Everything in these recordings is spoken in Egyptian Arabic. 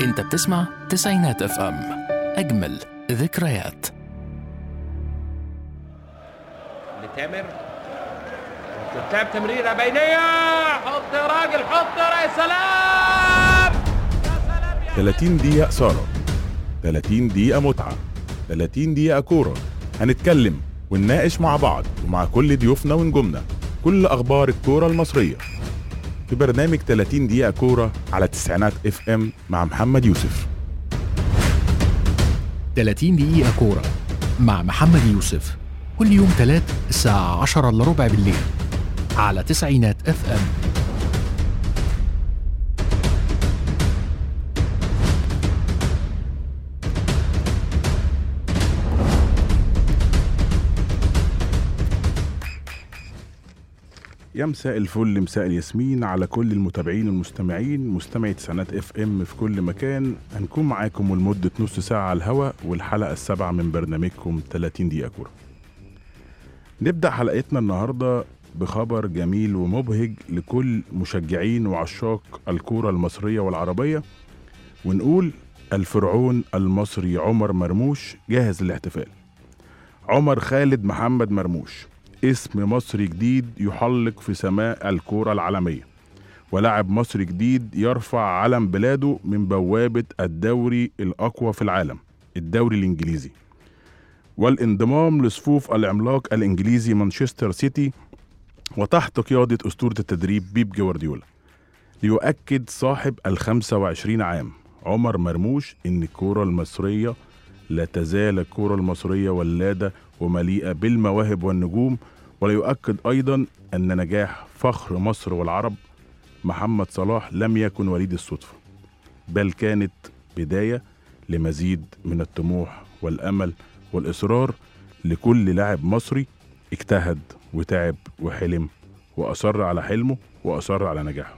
انت بتسمع تسعينات اف ام اجمل ذكريات لتامر تلعب تمريره بينيه حط يا راجل حط يا سلام 30 دقيقة إثارة 30 دقيقة متعة 30 دقيقة كورة هنتكلم ونناقش مع بعض ومع كل ضيوفنا ونجومنا كل أخبار الكورة المصرية في برنامج 30 دقيقة كورة على تسعينات اف ام مع محمد يوسف 30 دقيقة كورة مع محمد يوسف كل يوم تلات الساعة 10 الا ربع بالليل على تسعينات اف ام يا مساء الفل مساء الياسمين على كل المتابعين والمستمعين مستمعي تسعينات اف ام في كل مكان هنكون معاكم لمدة نص ساعة على الهواء والحلقة السابعة من برنامجكم 30 دقيقة كورة نبدأ حلقتنا النهاردة بخبر جميل ومبهج لكل مشجعين وعشاق الكورة المصرية والعربية ونقول الفرعون المصري عمر مرموش جاهز للاحتفال عمر خالد محمد مرموش اسم مصري جديد يحلق في سماء الكرة العالمية ولاعب مصري جديد يرفع علم بلاده من بوابة الدوري الأقوى في العالم الدوري الإنجليزي والانضمام لصفوف العملاق الإنجليزي مانشستر سيتي وتحت قيادة أسطورة التدريب بيب جوارديولا ليؤكد صاحب ال 25 عام عمر مرموش إن الكرة المصرية لا تزال الكرة المصرية ولادة ومليئة بالمواهب والنجوم ولا يؤكد أيضا أن نجاح فخر مصر والعرب محمد صلاح لم يكن وليد الصدفة بل كانت بداية لمزيد من الطموح والأمل والإصرار لكل لاعب مصري اجتهد وتعب وحلم وأصر على حلمه وأصر على نجاحه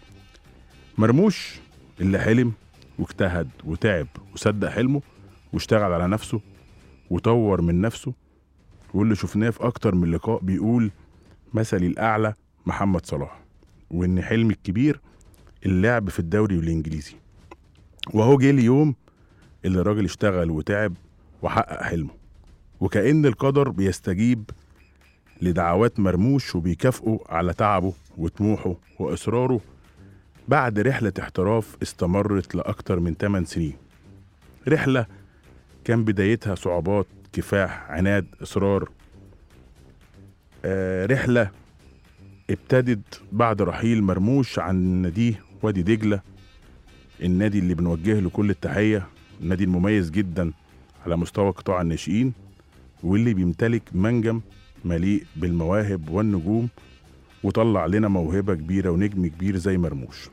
مرموش اللي حلم واجتهد وتعب وصدق حلمه واشتغل على نفسه وطور من نفسه واللي شفناه في أكتر من لقاء بيقول مثلي الأعلى محمد صلاح وإن حلمي الكبير اللعب في الدوري الإنجليزي وهو جه اليوم اللي الراجل اشتغل وتعب وحقق حلمه وكأن القدر بيستجيب لدعوات مرموش وبيكافئه على تعبه وطموحه وإصراره بعد رحلة احتراف استمرت لأكتر من 8 سنين رحلة كان بدايتها صعوبات كفاح عناد إصرار آه رحلة ابتدت بعد رحيل مرموش عن ناديه وادي دجلة النادي اللي بنوجه له كل التحية النادي المميز جدا على مستوى قطاع الناشئين واللي بيمتلك منجم مليء بالمواهب والنجوم وطلع لنا موهبة كبيرة ونجم كبير زي مرموش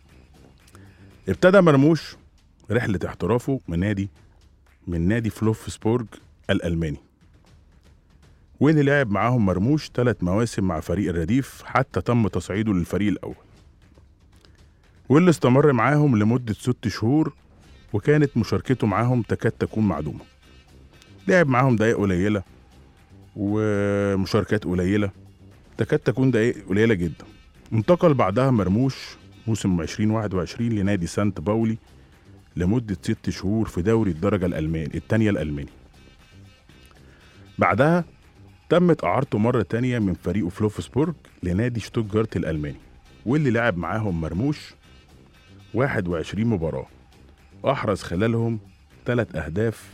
ابتدى مرموش رحلة احترافه من نادي من نادي فلوفسبورج الألماني واللي لعب معاهم مرموش ثلاث مواسم مع فريق الرديف حتى تم تصعيده للفريق الأول واللي استمر معاهم لمدة ست شهور وكانت مشاركته معاهم تكاد تكون معدومة لعب معاهم دقايق قليلة ومشاركات قليلة تكاد تكون دقايق قليلة جدا انتقل بعدها مرموش موسم 2021 لنادي سانت باولي لمدة ست شهور في دوري الدرجة الألماني التانية الألماني بعدها تمت إعارته مرة تانية من فريقه فلوفسبورج لنادي شتوتجارت الألماني واللي لعب معاهم مرموش 21 مباراة أحرز خلالهم ثلاث أهداف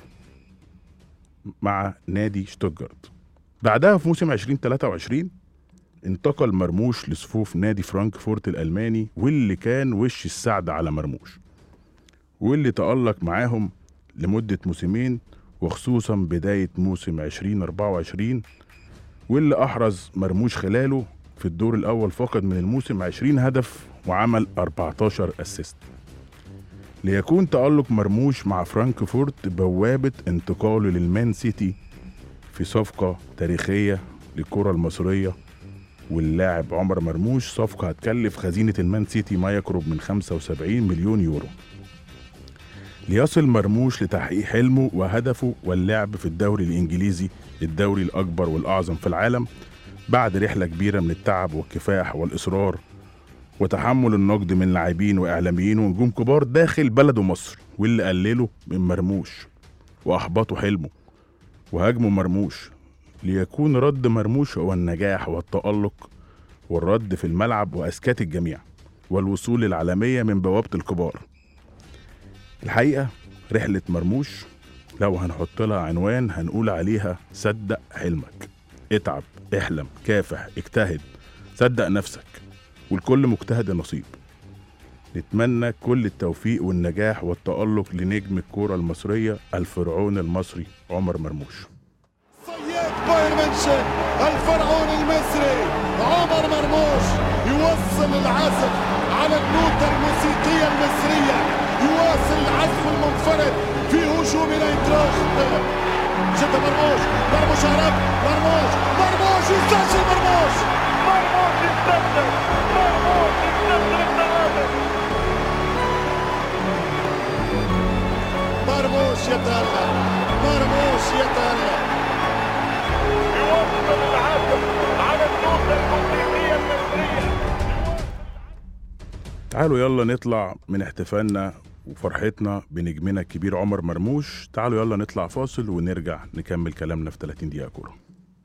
مع نادي شتوتجارت بعدها في موسم 2023 انتقل مرموش لصفوف نادي فرانكفورت الألماني واللي كان وش السعد على مرموش واللي تألق معاهم لمدة موسمين وخصوصا بداية موسم 2024 واللي أحرز مرموش خلاله في الدور الأول فقط من الموسم 20 هدف وعمل 14 أسيست ليكون تألق مرموش مع فرانكفورت بوابة انتقاله للمان سيتي في صفقة تاريخية للكرة المصرية واللاعب عمر مرموش صفقة هتكلف خزينة المان سيتي ما يقرب من 75 مليون يورو ليصل مرموش لتحقيق حلمه وهدفه واللعب في الدوري الإنجليزي الدوري الأكبر والأعظم في العالم بعد رحلة كبيرة من التعب والكفاح والإصرار وتحمل النقد من لاعبين واعلاميين ونجوم كبار داخل بلده مصر واللي قللوا من مرموش واحبطوا حلمه وهاجموا مرموش ليكون رد مرموش هو النجاح والتألق والرد في الملعب واسكات الجميع والوصول للعالميه من بوابه الكبار الحقيقه رحله مرموش لو هنحط لها عنوان هنقول عليها صدق حلمك اتعب احلم كافح اجتهد صدق نفسك والكل مجتهد نصيب نتمنى كل التوفيق والنجاح والتألق لنجم الكرة المصرية الفرعون المصري عمر مرموش صياد بايرن ميونخ الفرعون المصري عمر مرموش يوصل العزف على النوتة الموسيقية المصرية يواصل العزف المنفرد في هجوم الاينتراخت جد مرموش مرموش هرب مرموش مرموش يسجل مرموش مرموش يسجل مرموش يسجل التعادل مرموش يتألق مرموش يتألق يوصل العزف على النوتة الموسيقية المصرية تعالوا يلا نطلع من احتفالنا وفرحتنا بنجمنا الكبير عمر مرموش تعالوا يلا نطلع فاصل ونرجع نكمل كلامنا في 30 دقيقة كورة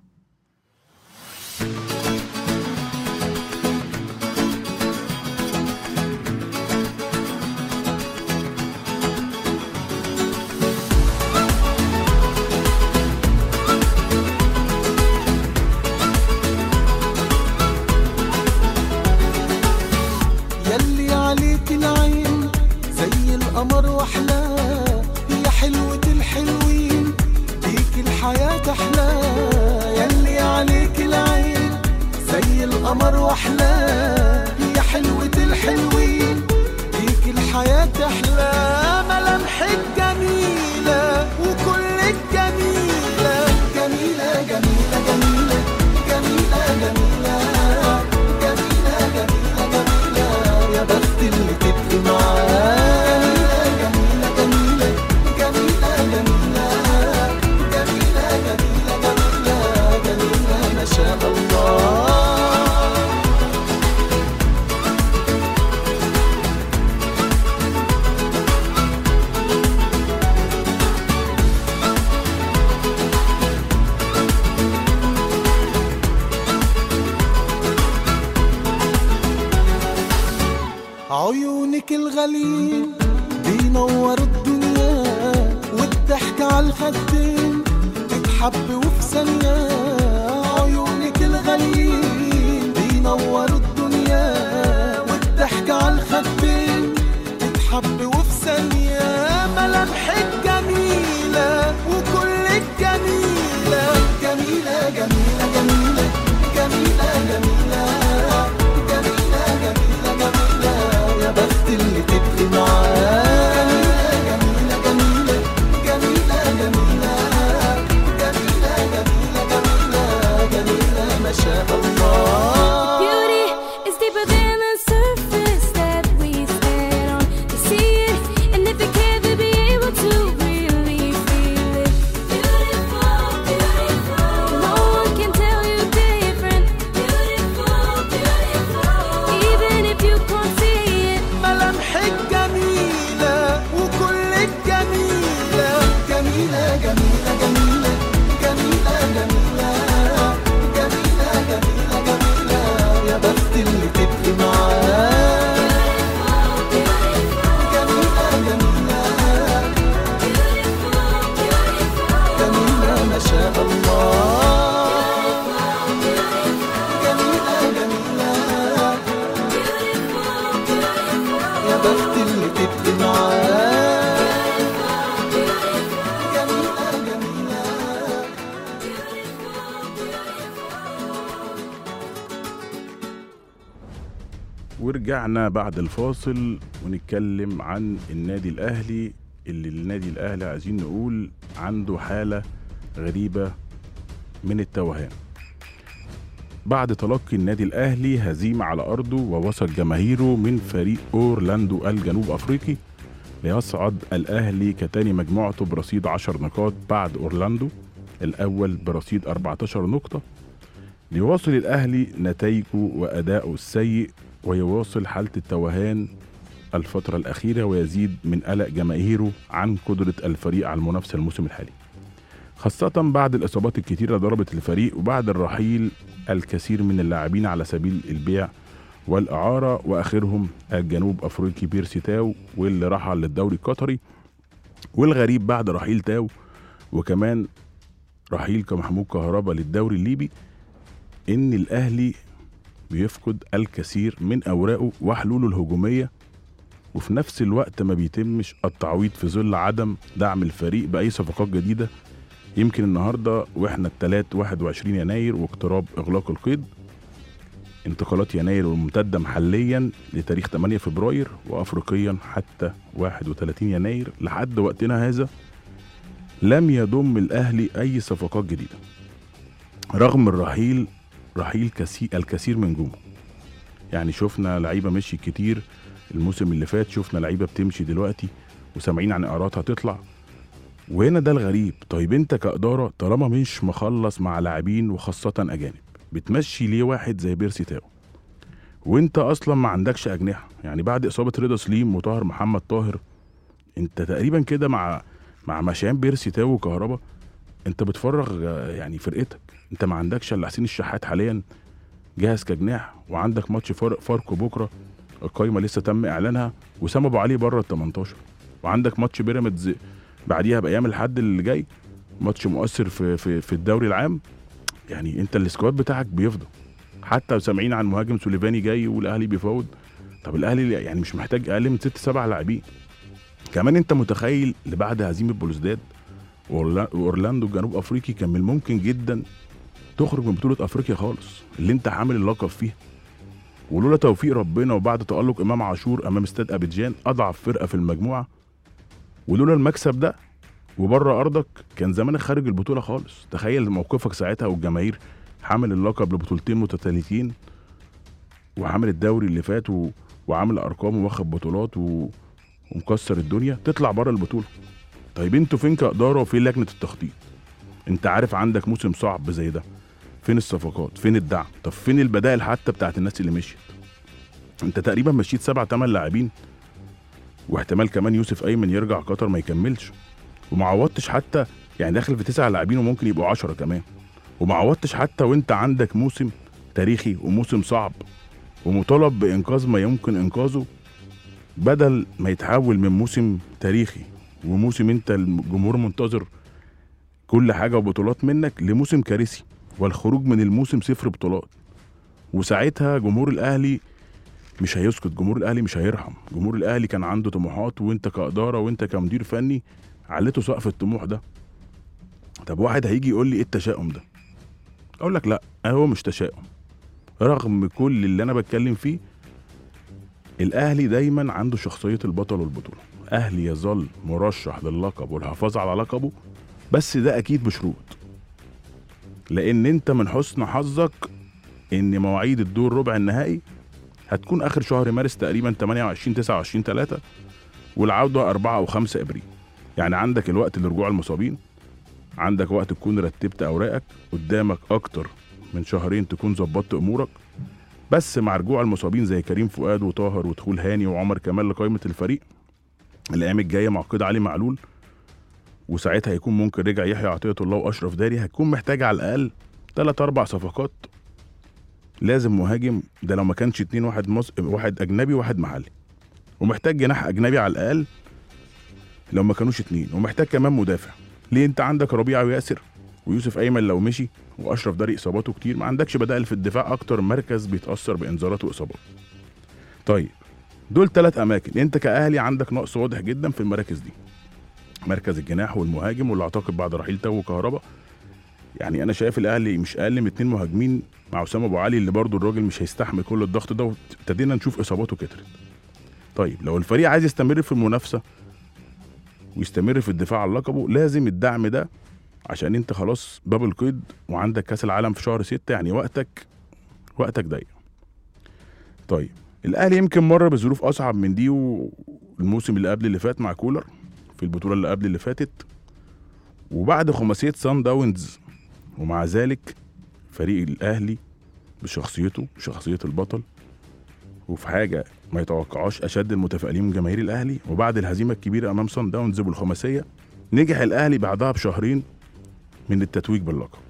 يلي عليك العين زي القمر واحلاه يا حلوة الحلوين بيك الحياة احلى يلي عليك العين زي القمر واحلاه يا حلوة الحلوين بيك الحياة احلى ملامحك جميلة وكلك جميلة جميلة جميلة جميلة جميلة جميلة جميلة جميلة جميلة يا بخت اللي تبقي معاه جميلة جميلة جميلة جميلة جميلة جميلة جميلة جميلة ما شاء الله عيونك الغليل بينور الدنيا والضحك على الخدين تتحب وفي ثانية عيونك الغليل بينور الدنيا والضحك على الخدين تتحب وفي ثانية ملامحك جميلة وكلك جميلة جميلة جميلة جميلة جميلة جميلة جميلة جميلة جميلة يا بخت اللي تبقي معاه جميلة جميلة جميلة جميلة جميلة جميلة جميلة جميلة ما شاء الله Beauty is deeper than the surface that we stand on to see it. And if you can't be able to really feel it, beautiful, beautiful. No one can tell you different. Beautiful, beautiful. Even if you can't see it. ملامحك جميلة وكلك جميلة جميلة جميلة جميلة جميلة جميلة جميلة جميلة جميلة يا بخت اللي تبقي معاه جميلة جميلة جميلة ما شاء الله جميلة جميلة يا بخت اللي تبقي معاه جميلة جميلة ورجعنا بعد الفاصل ونتكلم عن النادي الاهلي اللي النادي الاهلي عايزين نقول عنده حاله غريبه من التوهان بعد تلقي النادي الاهلي هزيمه على ارضه ووسط جماهيره من فريق اورلاندو الجنوب افريقي ليصعد الاهلي كتاني مجموعته برصيد 10 نقاط بعد اورلاندو الاول برصيد 14 نقطه ليواصل الاهلي نتائجه واداؤه السيء ويواصل حالة التوهان الفترة الأخيرة ويزيد من قلق جماهيره عن قدرة الفريق على المنافسة الموسم الحالي خاصة بعد الإصابات الكتيرة ضربت الفريق وبعد الرحيل الكثير من اللاعبين على سبيل البيع والإعارة وآخرهم الجنوب أفريقي بيرسي تاو واللي رحل للدوري القطري والغريب بعد رحيل تاو وكمان رحيل كمحمود كهربا للدوري الليبي إن الأهلي بيفقد الكثير من أوراقه وحلوله الهجومية وفي نفس الوقت ما بيتمش التعويض في ظل عدم دعم الفريق بأي صفقات جديدة يمكن النهارده واحنا التلات 21 يناير واقتراب اغلاق القيد انتقالات يناير الممتدة محليا لتاريخ 8 فبراير وافريقيا حتى 31 يناير لحد وقتنا هذا لم يضم الاهلي اي صفقات جديدة رغم الرحيل رحيل كثير الكثير من نجومه يعني شفنا لعيبة مشي كتير الموسم اللي فات شفنا لعيبة بتمشي دلوقتي وسامعين عن اعارات هتطلع وهنا ده الغريب طيب انت كإدارة طالما مش مخلص مع لاعبين وخاصة أجانب بتمشي ليه واحد زي بيرسي تاو وانت اصلا ما عندكش اجنحه يعني بعد اصابه رضا سليم وطاهر محمد طاهر انت تقريبا كده مع مع مشيان بيرسي تاو وكهربا انت بتفرغ آه، يعني فرقتك انت ما عندكش الا حسين الشحات حاليا جاهز كجناح وعندك ماتش فارق فاركو بكره القايمه لسه تم اعلانها وسام ابو علي بره ال 18 وعندك ماتش بيراميدز بعديها بايام الحد اللي جاي ماتش مؤثر في في في الدوري العام يعني انت السكواد بتاعك بيفضى حتى سامعين عن مهاجم سوليفاني جاي والاهلي بيفاوض طب الاهلي يعني مش محتاج اقل من ست سبع لاعبين كمان انت متخيل اللي بعد هزيمه بلوزداد وأورلا- واورلاندو الجنوب افريقي كان من الممكن جدا تخرج من بطوله افريقيا خالص اللي انت حامل اللقب فيها ولولا توفيق ربنا وبعد تالق امام عاشور امام استاد ابيجان اضعف فرقه في المجموعه ولولا المكسب ده وبره ارضك كان زمانك خارج البطوله خالص تخيل موقفك ساعتها والجماهير حامل اللقب لبطولتين متتاليتين وعامل الدوري اللي فات و... وعامل ارقام وواخد بطولات و... ومكسر الدنيا تطلع بره البطوله طيب انتوا فين كاداره وفين لجنه التخطيط انت عارف عندك موسم صعب زي ده فين الصفقات فين الدعم طب فين البدائل حتى بتاعت الناس اللي مشيت انت تقريبا مشيت سبع تمن لاعبين واحتمال كمان يوسف ايمن يرجع قطر ما يكملش وما عوضتش حتى يعني داخل في تسع لاعبين وممكن يبقوا عشرة كمان وما عوضتش حتى وانت عندك موسم تاريخي وموسم صعب ومطالب بانقاذ ما يمكن انقاذه بدل ما يتحول من موسم تاريخي وموسم انت الجمهور منتظر كل حاجه وبطولات منك لموسم كارثي والخروج من الموسم صفر بطولات وساعتها جمهور الاهلي مش هيسكت جمهور الاهلي مش هيرحم جمهور الاهلي كان عنده طموحات وانت كاداره وانت كمدير فني عليته سقف الطموح ده طب واحد هيجي يقول لي ايه التشاؤم ده اقول لك لا هو مش تشاؤم رغم كل اللي انا بتكلم فيه الاهلي دايما عنده شخصيه البطل والبطوله اهلي يظل مرشح للقب والحفاظ على لقبه بس ده اكيد بشروط لان انت من حسن حظك ان مواعيد الدور ربع النهائي هتكون اخر شهر مارس تقريبا 28 29 3 والعوده 4 او 5 ابريل يعني عندك الوقت لرجوع المصابين عندك وقت تكون رتبت اوراقك قدامك اكتر من شهرين تكون ظبطت امورك بس مع رجوع المصابين زي كريم فؤاد وطاهر ودخول هاني وعمر كمال لقائمه الفريق الايام الجايه معقد علي معلول وساعتها هيكون ممكن رجع يحيى عطيه الله واشرف داري هتكون محتاج على الاقل ثلاث اربع صفقات لازم مهاجم ده لو ما كانش اتنين واحد مص... واحد اجنبي وواحد محلي ومحتاج جناح اجنبي على الاقل لو ما كانوش اتنين ومحتاج كمان مدافع ليه انت عندك ربيعه وياسر ويوسف ايمن لو مشي واشرف داري اصاباته كتير ما عندكش بدائل في الدفاع اكتر مركز بيتاثر بانذارات واصابات طيب دول ثلاث اماكن انت كاهلي عندك نقص واضح جدا في المراكز دي مركز الجناح والمهاجم واللي اعتقد بعد رحيل تو وكهربا يعني انا شايف الاهلي مش اقل من اتنين مهاجمين مع اسامه ابو علي اللي برضه الراجل مش هيستحمل كل الضغط ده وابتدينا نشوف اصاباته كترت طيب لو الفريق عايز يستمر في المنافسه ويستمر في الدفاع عن لقبه لازم الدعم ده عشان انت خلاص باب القيد وعندك كاس العالم في شهر ستة يعني وقتك وقتك ضيق طيب الاهلي يمكن مر بظروف اصعب من دي والموسم اللي قبل اللي فات مع كولر في البطوله اللي قبل اللي فاتت وبعد خماسيه سان داونز ومع ذلك فريق الاهلي بشخصيته بشخصيه البطل وفي حاجه ما يتوقعهاش اشد المتفائلين من جماهير الاهلي وبعد الهزيمه الكبيره امام صن داونز بالخماسيه نجح الاهلي بعدها بشهرين من التتويج باللقب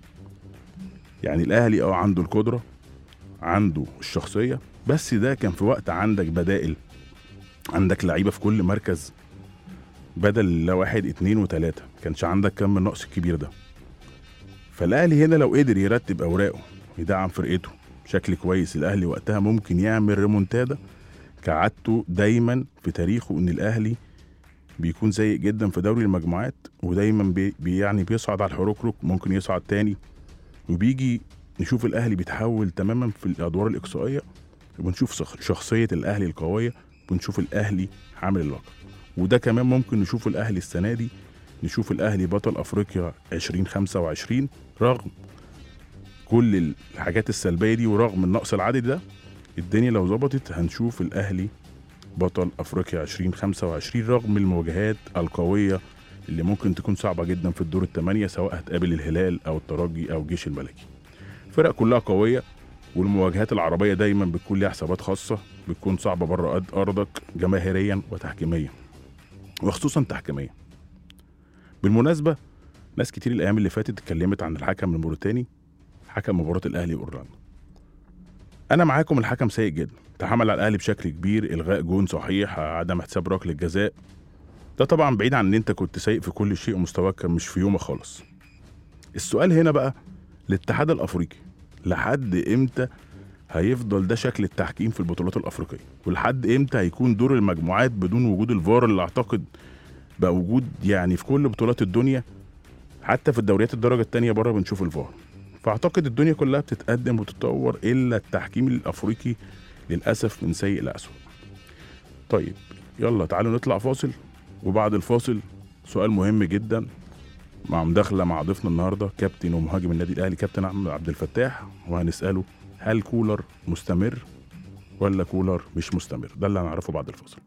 يعني الاهلي اه عنده القدره عنده الشخصيه بس ده كان في وقت عندك بدائل عندك لعيبه في كل مركز بدل لا واحد اتنين وتلاته كانش عندك كم النقص الكبير ده فالاهلي هنا لو قدر يرتب اوراقه يدعم فرقته بشكل كويس الاهلي وقتها ممكن يعمل ريمونتادا كعادته دايما في تاريخه ان الاهلي بيكون سيء جدا في دوري المجموعات ودايما بي بي- يعني بيصعد على الحروكروك ممكن يصعد تاني وبيجي نشوف الاهلي بيتحول تماما في الادوار الاقصائيه وبنشوف شخ- شخصيه الاهلي القويه بنشوف الاهلي حامل اللقب وده كمان ممكن نشوف الاهلي السنه دي نشوف الاهلي بطل افريقيا 2025 رغم كل الحاجات السلبيه دي ورغم النقص العددي ده الدنيا لو ظبطت هنشوف الاهلي بطل افريقيا 2025 رغم المواجهات القويه اللي ممكن تكون صعبه جدا في الدور الثمانيه سواء هتقابل الهلال او الترجي او الجيش الملكي فرق كلها قويه والمواجهات العربيه دايما بتكون ليها حسابات خاصه بتكون صعبه بره أرض- ارضك جماهيريا وتحكيميا وخصوصا تحكيميا بالمناسبه ناس كتير الايام اللي فاتت اتكلمت عن الحكم الموريتاني حكم مباراه الاهلي واورلاندو انا معاكم الحكم سيء جدا تحمل على الاهلي بشكل كبير الغاء جون صحيح عدم حساب ركله الجزاء ده طبعا بعيد عن ان انت كنت سيء في كل شيء ومستواك كان مش في يومك خالص السؤال هنا بقى الاتحاد الافريقي لحد امتى هيفضل ده شكل التحكيم في البطولات الافريقيه ولحد امتى هيكون دور المجموعات بدون وجود الفار اللي اعتقد بقى وجود يعني في كل بطولات الدنيا حتى في الدوريات الدرجه الثانيه بره بنشوف الفار فاعتقد الدنيا كلها بتتقدم وتتطور الا التحكيم الافريقي للاسف من سيء لاسوء طيب يلا تعالوا نطلع فاصل وبعد الفاصل سؤال مهم جدا مع مداخله مع ضيفنا النهارده كابتن ومهاجم النادي الاهلي كابتن احمد عبد الفتاح وهنساله هل كولر مستمر ولا كولر مش مستمر ده اللي هنعرفه بعد الفاصل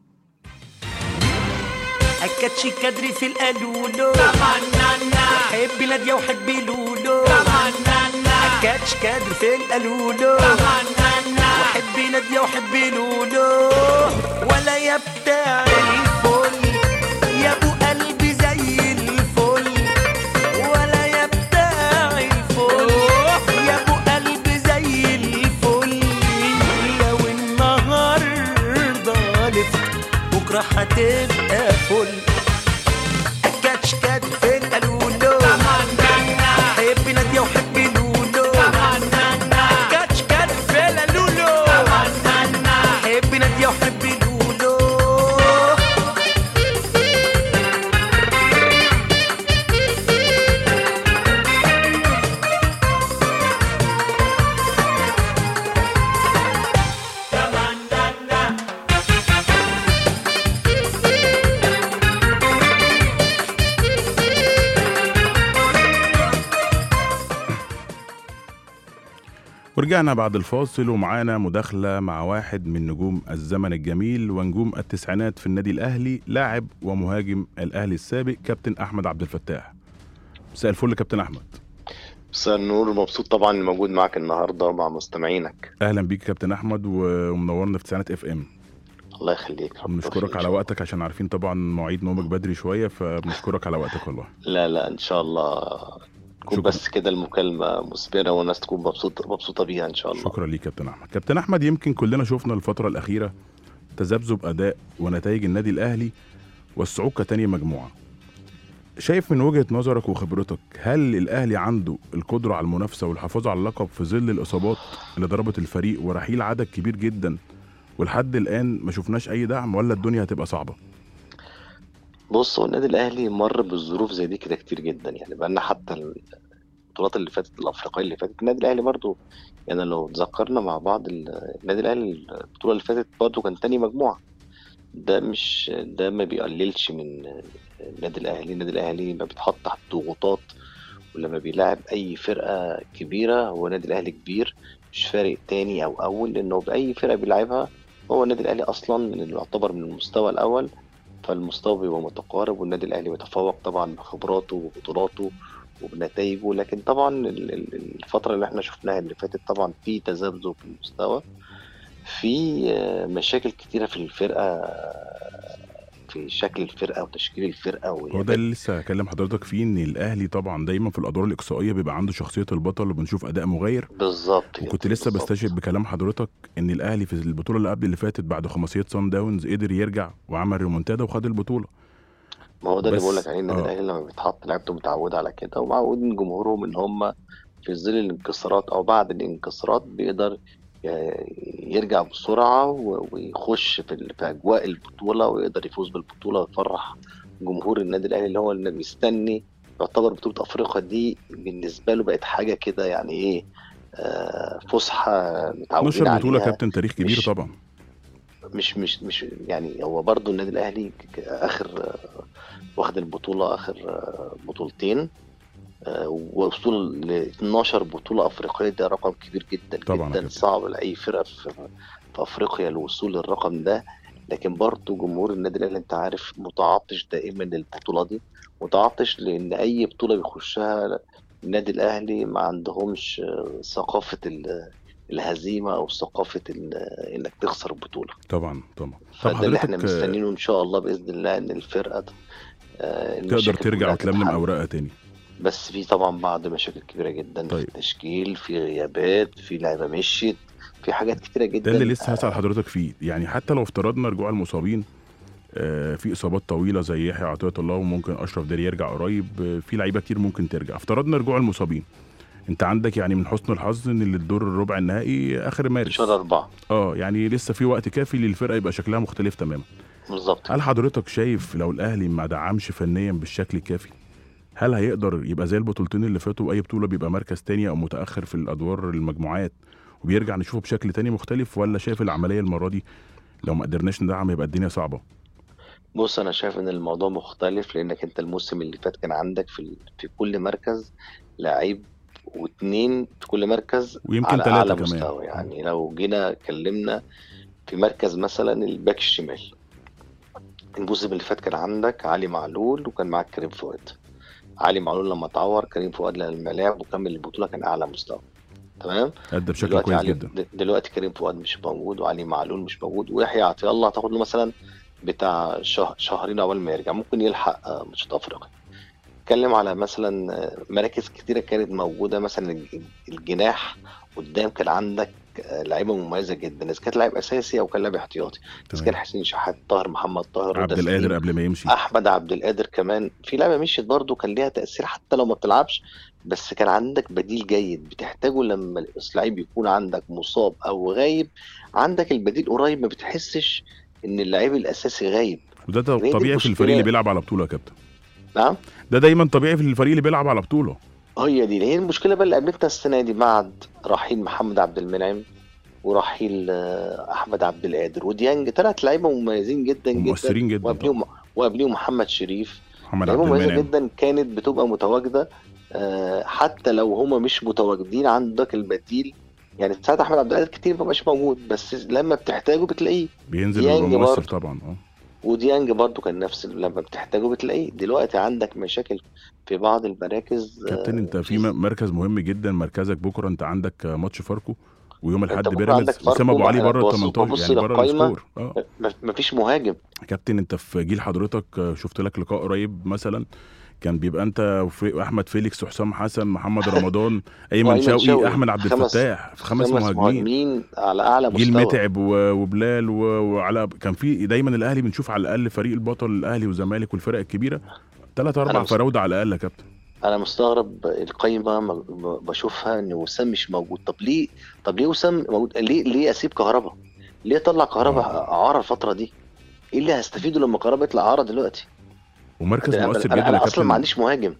أكدش كدري في القالولو حبي نادية وحبي لولو أكدش كدري في القالولو وحبي نادية وحبي لولو ولا يا بتاع الفل يا ابو قلبي زي الفل ولا يا بتاع الفل يا ابو قلبي زي الفل لو النهارده لفت بكره هتبقى فل كاتش كات فين قالولو حبي نادية وحبي لولو كاتش كات فين قالولو حبي نادية وحبي لولو ورجعنا بعد الفاصل ومعانا مداخلة مع واحد من نجوم الزمن الجميل ونجوم التسعينات في النادي الأهلي لاعب ومهاجم الأهلي السابق كابتن أحمد عبد الفتاح مساء الفل كابتن أحمد مساء النور مبسوط طبعا إني موجود معاك النهارده مع مستمعينك أهلا بيك كابتن أحمد و- ومنورنا في تسعينات اف ام الله يخليك ربنا بنشكرك يخليك إن على شاء الله. وقتك عشان عارفين طبعا مواعيد نومك بدري شوية فبنشكرك على وقتك والله لا لا ان شاء الله تكون شكرا. بس كده المكالمه مثمره والناس تكون مبسوطه مبسوطه بيها ان شاء الله شكرا ليك كابتن أحمد كابتن أحمد يمكن كلنا شفنا الفترة الأخيرة تذبذب أداء ونتائج النادي الأهلي والصعود كتاني مجموعة شايف من وجهة نظرك وخبرتك هل الأهلي عنده القدرة على المنافسة والحفاظ على اللقب في ظل الإصابات اللي ضربت الفريق ورحيل عدد كبير جدا ولحد الآن ما شفناش أي دعم ولا الدنيا هتبقى صعبة بص هو النادي الاهلي مر بالظروف زي دي كده كتير جدا يعني بقالنا حتى البطولات اللي فاتت الافريقيه اللي فاتت النادي الاهلي برضو يعني لو تذكرنا مع بعض ال- النادي الاهلي البطوله اللي فاتت برضو كان تاني مجموعه ده مش ده ما بيقللش من النادي الاهلي النادي الاهلي ما بيتحط تحت ضغوطات ولما بيلاعب اي فرقه كبيره هو النادي الاهلي كبير مش فارق تاني او اول لانه باي فرقه بيلعبها هو النادي الاهلي اصلا من اللي يعتبر من المستوى الاول فالمستوى بيبقى متقارب والنادي الاهلي بيتفوق طبعا بخبراته وبطولاته وبنتائجه لكن طبعا ال- ال- الفتره اللي احنا شفناها اللي فاتت طبعا في تذبذب في المستوى في آه، مشاكل كتيرة في الفرقة آه، في شكل الفرقة وتشكيل الفرقة هو ده وغيابات اللي لسه هكلم حضرتك فيه ان الاهلي طبعا دايما في الادوار الاقصائيه بيبقى عنده شخصيه البطل وبنشوف اداء مغاير بالظبط كده وكنت لسه بالظبط. بستشهد بكلام حضرتك ان الاهلي في البطوله اللي قبل اللي فاتت بعد خماسيه سان داونز قدر يرجع وعمل ريمونتادا وخد البطوله ما هو ده اللي بس- بقول لك عليه النادي آه. الاهلي لما بيتحط لعيبته متعوده على كده ومعودين جمهورهم ان هم في ظل الانكسارات او بعد الانكسارات بيقدر ي- يرجع بسرعه و- ويخش في ال- في اجواء البطوله ويقدر يفوز بالبطوله ويفرح جمهور النادي الاهلي اللي هو اللي مستني يعتبر بطوله افريقيا دي بالنسبه له بقت حاجه كده يعني ايه آه، فسحه متعودين 12 بطوله عليها كابتن تاريخ كبير مش- طبعا مش مش مش يعني هو برضو النادي الاهلي ك- ك- اخر آه، واخد البطوله اخر آه، بطولتين آه، ووصول ل 12 بطوله افريقيه ده رقم كبير جدا طبعاً جدا أكيد. صعب لاي فرقه في, في افريقيا الوصول للرقم ده لكن برضو جمهور النادي الاهلي انت عارف متعطش دائما للبطوله دي متعطش لان اي بطوله بيخشها النادي الاهلي ما عندهمش آه، ثقافه ال- الهزيمه او ثقافه ال- انك تخسر البطوله طبعا طبعا طب فده اللي احنا حضرتك آه، مستنيينه ان شاء الله باذن الله ان الفرقه آه، تقدر المشاكل ترجع كلها وتلملم تتحل. اوراقها تاني بس في طبعا بعض مشاكل كبيره جدا في طيب. التشكيل في غيابات في لعيبه مشيت في حاجات كتيره جدا ده اللي لسه هسأل حضرتك فيه يعني حتى لو افترضنا رجوع المصابين آه، في اصابات طويله زي يحيى عطيه الله وممكن اشرف داري يرجع قريب آه، في لعيبه كتير ممكن ترجع افترضنا رجوع المصابين انت عندك يعني من حسن الحظ ان الدور الربع النهائي اخر مارس شهر أربعة اه يعني لسه في وقت كافي للفرقه يبقى شكلها مختلف تماما بالظبط هل حضرتك شايف لو الاهلي ما دعمش فنيا بالشكل الكافي هل هيقدر يبقى زي البطولتين اللي فاتوا اي بطوله بيبقى مركز تاني او متاخر في الادوار المجموعات وبيرجع نشوفه بشكل تاني مختلف ولا شايف العمليه المره دي لو ما قدرناش ندعم يبقى الدنيا صعبه بص انا شايف ان الموضوع مختلف لانك انت الموسم اللي فات كان عندك في ال- في كل مركز لعيب واتنين في كل مركز ويمكن على تلاتة اعلى كمان. مستوى يعني لو جينا اتكلمنا في مركز مثلا الباك الشمال الموسم اللي فات كان عندك علي معلول وكان معاك كريم فؤاد علي معلول لما اتعور كريم فؤاد لما لعب وكمل البطوله كان اعلى مستوى تمام ادى بشكل دلوقتي كويس علي جدا د- دلوقتي كريم فؤاد مش موجود وعلي معلول مش موجود ويحيى عطية الله هتاخد له مثلا بتاع شهر شهرين اول ما يرجع ممكن يلحق آه، ماتشات افريقيا اتكلم على مثلا آه، مراكز كتيره كانت موجوده مثلا الج- الجناح قدام كان عندك آه، لعيبه مميزه جدا اذا كانت لاعب اساسي او كان لاعب احتياطي اذا كان تمام حسين شحات طاهر محمد طاهر عبد رضا القادر سليم، قبل ما يمشي احمد عبد القادر كمان في لعبه مشيت برضو كان ليها تاثير حتى لو ما بتلعبش بس كان عندك بديل جيد بتحتاجه لما اللعيب يكون عندك مصاب او غايب عندك البديل قريب ما بتحسش ان اللعيب الاساسي غايب وده هي دي طبيعي في الفريق المشكلة. اللي بيلعب على بطوله يا كابتن نعم ده دايما طبيعي في الفريق اللي بيلعب على بطوله هي دي هي المشكله بقى اللي قابلتنا السنه دي بعد رحيل محمد عبد المنعم ورحيل آه، احمد عبد القادر وديانج ثلاث لعيبه مميزين جدا جدا ومؤثرين جدا وقبليهم وقبليهم محمد شريف محمد لعيبه عبد مميزه المنعم جدا كانت بتبقى متواجده آه، حتى لو هما مش متواجدين عندك البديل يعني ساعات احمد عبد القادر كتير مبقاش موجود بس لما بتحتاجه بتلاقيه بينزل ديانج ويبقى مؤثر برضه. طبعا اه وديانج برضو كان نفس لما بتحتاجه بتلاقيه دلوقتي عندك مشاكل في بعض المراكز كابتن آه، انت في م- مركز مهم جدا مركزك بكره انت عندك ماتش فاركو ويوم انت الاحد بكرة بيراميدز عندك فاركو، وسام ابو علي أنا بره ال ببص- 18 ببص يعني بره للقايمة. السكور اه ما- مفيش مهاجم كابتن انت في جيل حضرتك آه، شفت لك لقاء قريب مثلا كان بيبقى انت وفريق احمد فيليكس وحسام حسن محمد رمضان ايمن وأيمن شوقي شوقي. احمد عبد خمس- الفتاح في خمس مهاجمين مهاجمين على اعلى جيل مستوى متعب و- وبلال و- وعلى كان في دايما الاهلي بنشوف على الاقل فريق البطل الاهلي والزمالك والفرق الكبيره ثلاث اربع مس- فراوده على الاقل يا كابتن انا مستغرب القايمه ما- ب- بشوفها ان وسام مش موجود طب ليه طب ليه وسام موجود ليه ليه اسيب كهربا ليه طلع كهربا آه. اعاره الفتره دي ايه اللي هستفيده لما كهربا يطلع اعاره دلوقتي ومركز انا, مؤثر أنا, جدا يا أنا اصلا كابتن ما عنديش مهاجم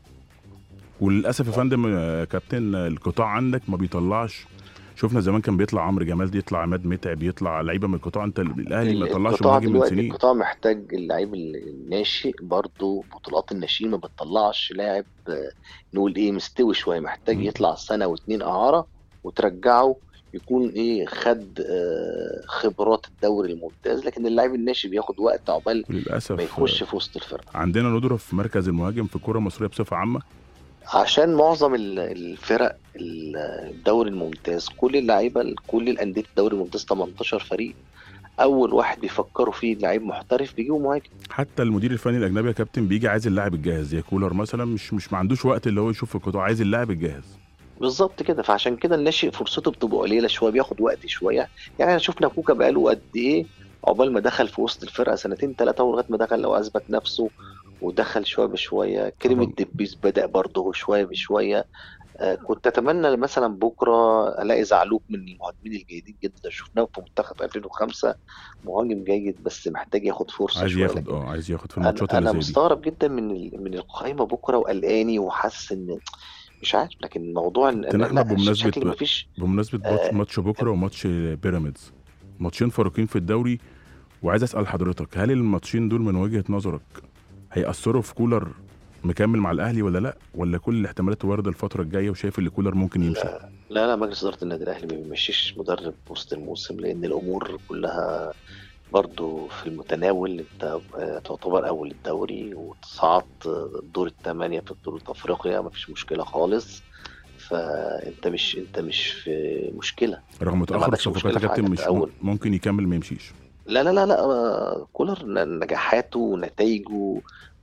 وللاسف يا فندم آه، كابتن آه، القطاع عندك ما بيطلعش شفنا زمان كان بيطلع عمرو جمال يطلع عماد متعب يطلع لعيبه من القطاع انت الاهلي ما يطلعش القطاع مهاجم من دلوقتي سنين القطاع محتاج اللعيب الناشئ برضه بطولات الناشئين ما بتطلعش لاعب آه، نقول ايه مستوي شويه محتاج مم. يطلع سنه واتنين اعاره وترجعه يكون ايه خد آه، خبرات الدوري الممتاز لكن اللاعب الناشئ بياخد وقت عقبال وللاسف ما آه، يخش في وسط الفرقه عندنا ندرة في مركز المهاجم في الكرة المصرية بصفة عامة عشان معظم ال- الفرق ال- الدوري الممتاز كل اللعيبه كل الانديه الدوري الممتاز 18 فريق اول واحد بيفكروا فيه لعيب محترف بيجيبوا مهاجم حتى المدير الفني الاجنبي يا كابتن بيجي عايز اللاعب الجاهز زي كولر مثلا مش مش ما عندوش وقت اللي هو يشوف في القطاع عايز اللاعب الجاهز بالظبط كده فعشان كده الناشئ فرصته بتبقى قليله شويه بياخد وقت شويه يعني احنا شفنا كوكا بقاله قد ايه عقبال ما دخل في وسط الفرقه سنتين ثلاثه لغايه ما دخل لو اثبت نفسه ودخل شويه بشويه كريم طبعاً. الدبيس بدا برضه شويه بشويه آه، كنت اتمنى مثلا بكره الاقي زعلوك من المهاجمين الجيدين جدا شفناه في منتخب 2005 مهاجم جيد بس محتاج ياخد فرصه عايز شويه ياخد لكن اه عايز ياخد في انا الماتشات انا اللي زي دي مستغرب جدا من ال- من القائمه بكره وقلقاني وحاسس ان مش عارف لكن الموضوع ان كابتن لا- أحمد لا، بمناسبة شكل ب- مفيش بمناسبة ماتش آه. ماتش بكره وماتش بيراميدز ماتشين فارقين في الدوري وعايز اسال حضرتك هل الماتشين دول من وجهة نظرك هيأثروا في كولر مكمل مع الاهلي ولا لا ولا كل الاحتمالات وارده الفتره الجايه وشايف ان كولر ممكن يمشي لا لا مجلس إدارة النادي الأهلي ما بيمشيش مدرب وسط الموسم لأن الأمور كلها برضو في المتناول أنت آه، تعتبر أول الدوري وتصعدت آه، دور الثمانية في بطولة أفريقيا مفيش مشكلة خالص فأنت مش أنت مش في مشكلة رغم تاخر عندكش الصفقات يا مشكلة في كابتن حاجة مش أول. ممكن يكمل ما يمشيش لا لا لا لا آه، كولر ن- نجاحاته ونتائجه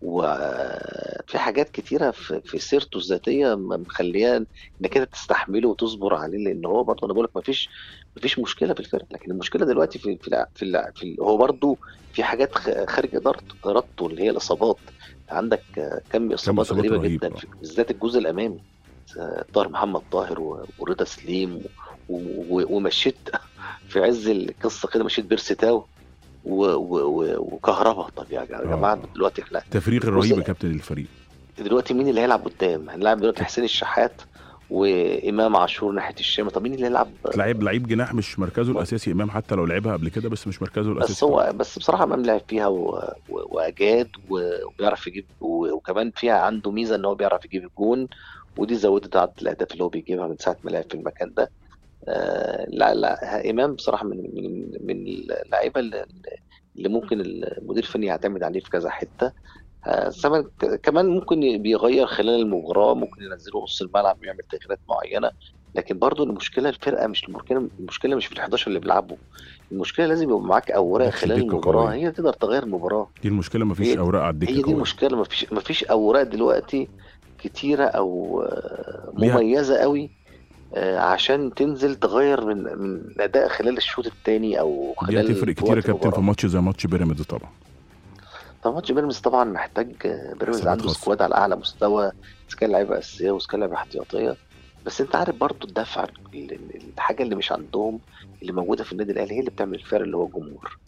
وفي حاجات كتيرة في في سيرته الذاتية م- مخلياه انك انت تستحمله وتصبر عليه لان هو برضه انا بقول لك مفيش مفيش مشكلة في الفرق لكن المشكلة دلوقتي في في الع- في, الع- في ال- هو برضه في حاجات خ- خارج ادارته ارادته اللي هي الاصابات عندك آه، كم اصابات إصابات غريبة رهيب، جدا آه. في- بالذات الجزء الامامي آه، طاهر محمد طاهر و- ورضا سليم و- و- ومشيت في عز القصة كده مشيت بيرستاو و- و- و- وكهربا طب يا جماعه آه. دلوقتي احنا التفريغ الرهيب يا بص- كابتن للفريق دلوقتي مين اللي هيلعب قدام؟ هنلعب دلوقتي حسين الشحات وامام عاشور ناحيه الشام طب مين اللي هيلعب؟ لعيب لعيب جناح مش مركزه الاساسي امام حتى لو لعبها قبل كده بس مش مركزه الاساسي بس هو بس بصراحه امام لعب فيها و... و... واجاد و- وبيعرف يجيب و... وكمان فيها عنده ميزه ان هو بيعرف يجيب الجون ودي زودت عدد الاهداف اللي هو بيجيبها من ساعه ما لعب في المكان ده آه لا لا امام بصراحه من من من اللعيبه اللي اللي ممكن المدير الفني يعتمد عليه في كذا حته آه، زمان ك- كمان ممكن بيغير خلال المباراه ممكن ينزله نص الملعب يعمل تغييرات معينه لكن برضو المشكله الفرقه مش المشكله المشكله مش في ال 11 اللي بيلعبوا المشكله لازم يبقى معاك اوراق نفس خلال دكة المباراه قوية. هي تقدر تغير المباراه دي المشكله مفيش هي- اوراق على الدكه هي دي قوية. المشكله مفيش مفيش اوراق دلوقتي كتيره او آه، ليها- مميزه قوي آه، عشان تنزل تغير من من اداء خلال الشوط الثاني او دي خلال هتفرق كتير يا وقت كابتن في المباراة. ماتش زي ماتش بيراميدز طبعا طب ماتش بيراميدز طبعا محتاج بيراميدز حسابات عنده خاصة. سكواد على اعلى مستوى اذا كان لعيبه اساسيه واذا كان لعيبه احتياطيه بس انت عارف برضو الدفع ال- ال- الحاجه اللي مش عندهم اللي موجوده في النادي الاهلي هي اللي بتعمل الفرق اللي هو الجمهور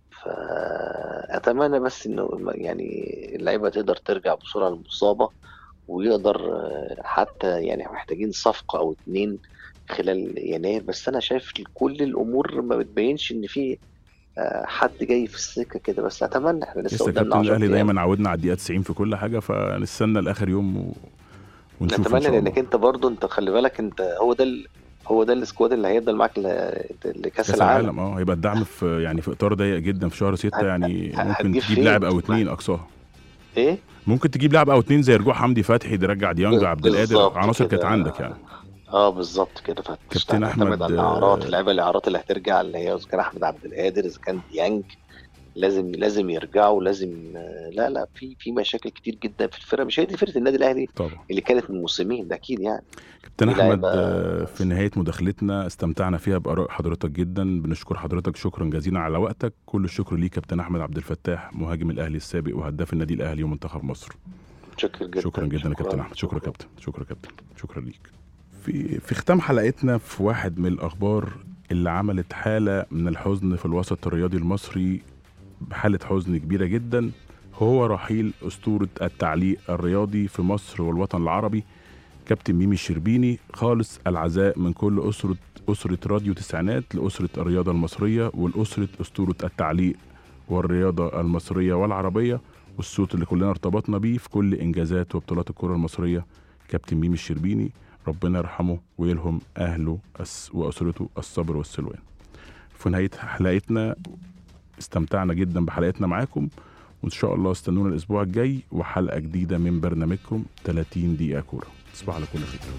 فاتمنى بس انه يعني اللعيبه تقدر ترجع بسرعه المصابه ويقدر آه، حتى يعني محتاجين صفقه او اتنين خلال يناير بس انا شايف كل الامور ما بتبينش ان في آه، حد جاي في السكه كده بس اتمنى احنا لسه لسه قدامنا كابتن 10 الاهلي أيام. دايما عودنا على الدقيقه 90 في كل حاجه فنستنى لاخر يوم و... ونشوف ان نتمنى شاء الله لانك انت برضو انت خلي بالك انت هو ده ال... هو ده السكواد اللي هيفضل معاك ل... لكاس كاس العالم العالم اه هيبقى الدعم في يعني في اطار ضيق جدا في شهر 6 هت- يعني هت- ممكن هتجيب تجيب فين؟ لاعب او اتنين اقصاها ايه ممكن تجيب لاعب او اتنين زي رجوع حمدي فتحي ترجع ديانج عبد القادر بالظبط عناصر كده. كانت عندك يعني اه بالظبط كده كابتن فتعتمد أحمد، على الاعراض اللعيبه الاعراض اللي هترجع اللي هي اذا كان احمد عبد القادر اذا كان ديانج لازم لازم يرجعوا لازم آه، لا لا في في مشاكل كتير جدا في الفرقه مش هي دي فرقه النادي الاهلي طبعا اللي كانت من موسمين ده اكيد يعني كابتن في احمد لعيبة- آه، في نهايه مداخلتنا استمتعنا فيها باراء حضرتك جدا بنشكر حضرتك شكرا جزيلا على وقتك كل الشكر ليك كابتن احمد عبد الفتاح مهاجم الاهلي السابق وهداف النادي الاهلي ومنتخب مصر شكرا جدا شكرا جدا يا كابتن احمد شكرا كابتن شكرا كابتن شكرا ليك في في ختام حلقتنا في واحد من الاخبار اللي عملت حاله من الحزن في الوسط الرياضي المصري بحاله حزن كبيره جدا هو رحيل اسطوره التعليق الرياضي في مصر والوطن العربي كابتن ميمي الشربيني خالص العزاء من كل اسره اسره راديو تسعينات لاسره الرياضه المصريه والاسره اسطوره التعليق والرياضه المصريه والعربيه والصوت اللي كلنا ارتبطنا بيه في كل انجازات وبطولات الكره المصريه كابتن ميمي الشربيني ربنا يرحمه ويلهم اهله الس- واسرته الصبر والسلوان في نهايه حلقتنا استمتعنا جدا بحلقتنا معاكم وان شاء الله استنونا الاسبوع الجاي وحلقه جديده من برنامجكم 30 دقيقه كوره تصبحوا على كل خير